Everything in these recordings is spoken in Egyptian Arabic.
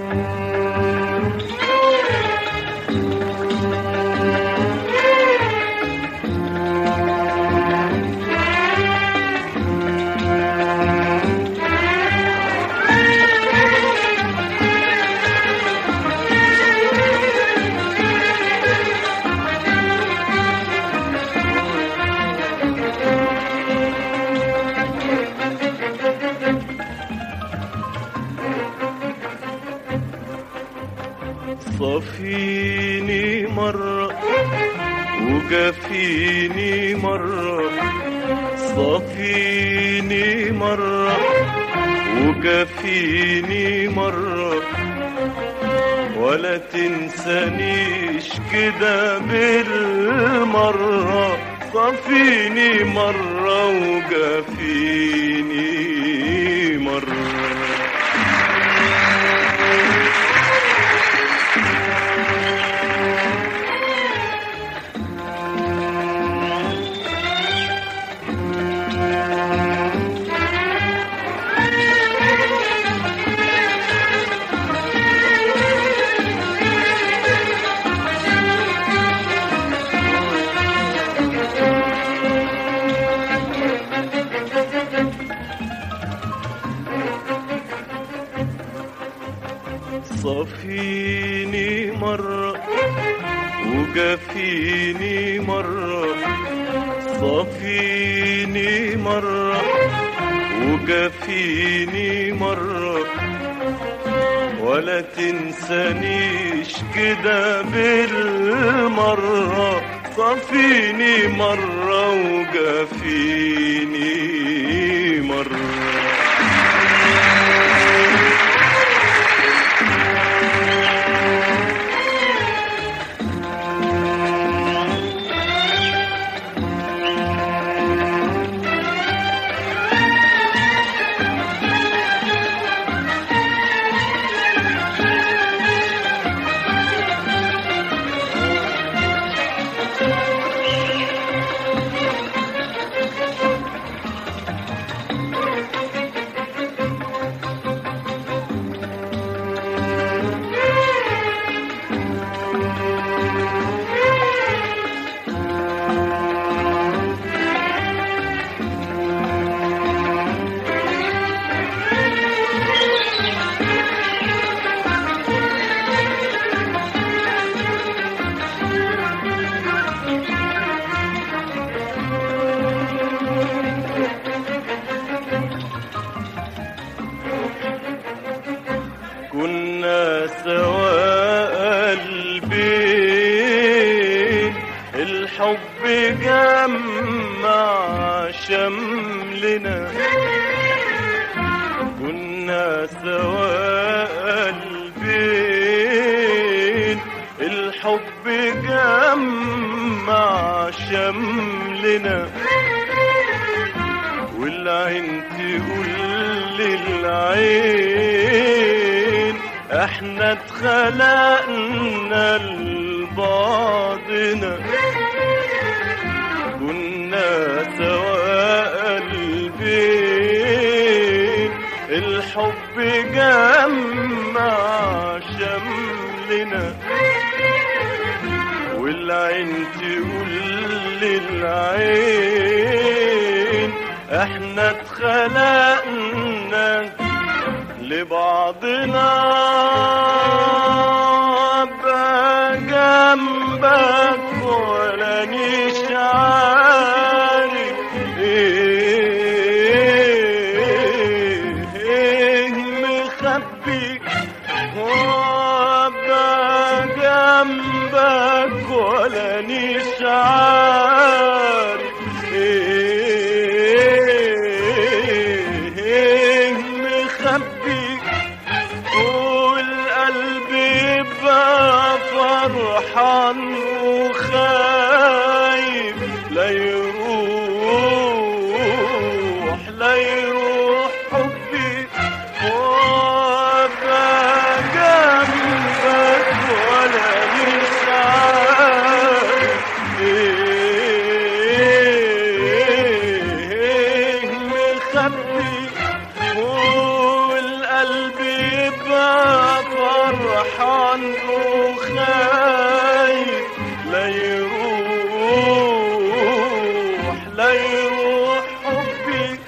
صفيني مرة وجفيني مرة صفيني مرة وجفيني مرة ولا تنسانيش كده بالمرة صفيني مرة وجفيني مرة صفيني مرة وجفيني مرة صفيني مرة وجفيني مرة ولا تنسانيش كده بالمرة صفيني مرة وجفيني مرة كنا سوا قلبين الحب جمع شملنا كنا سوا قلبين الحب جمع شملنا والعين تقول للعين احنا اتخلقنا لبعضنا كنا سوا قلبين الحب جمع شملنا والعين تقول للعين احنا اتخلقنا لبعضنا ابقى جنبك ولا نيش عارف ايه ايه مخبيك وابقى جنبك ولا نيش عارف ايه ايه مخبيك والقلب يبقى فرحان وخايف لا يروح لا يروح حبي وابقى جنبك ولا مش عارف ايه مخبي والقلب يبقى فرحان عنه خايف لا يروح لا يروح حبي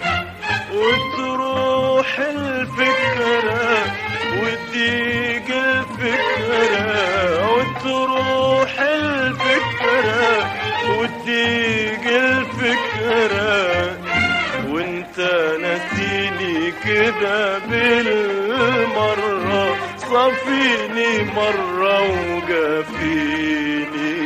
وتروح الفكرة وتيجي الفكرة وتروح الفكرة وتيجي الفكرة وانت نسيني كده بالمرة صفيني مرة وجافيني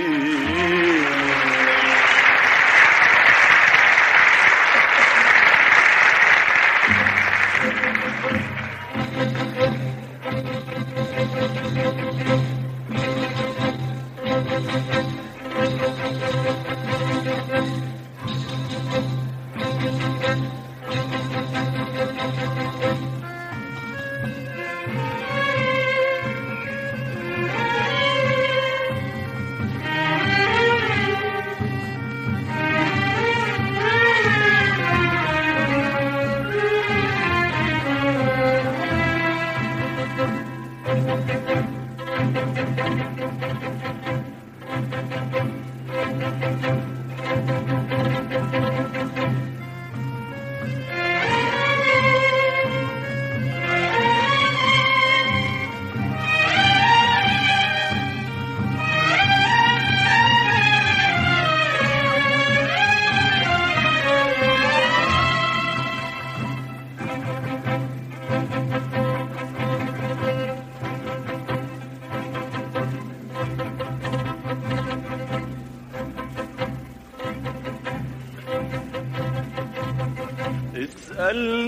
اسأل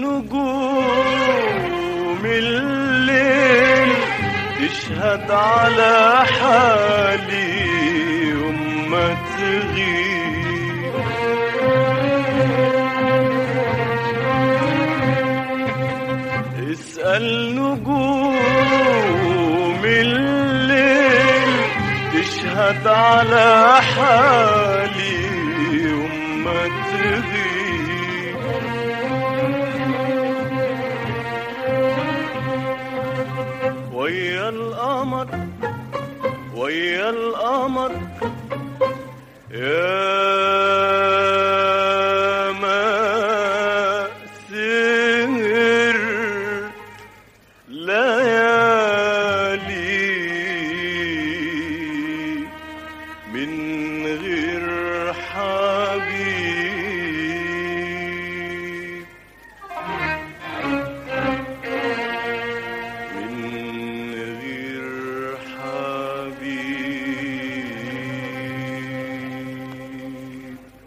نجوم الليل تشهد على حالي يوم ما تغيب اسأل نجوم الليل تشهد على حالي يوم ما تغيب ويا القمر ويا القمر يا ما سهر ليالي من غير حبيب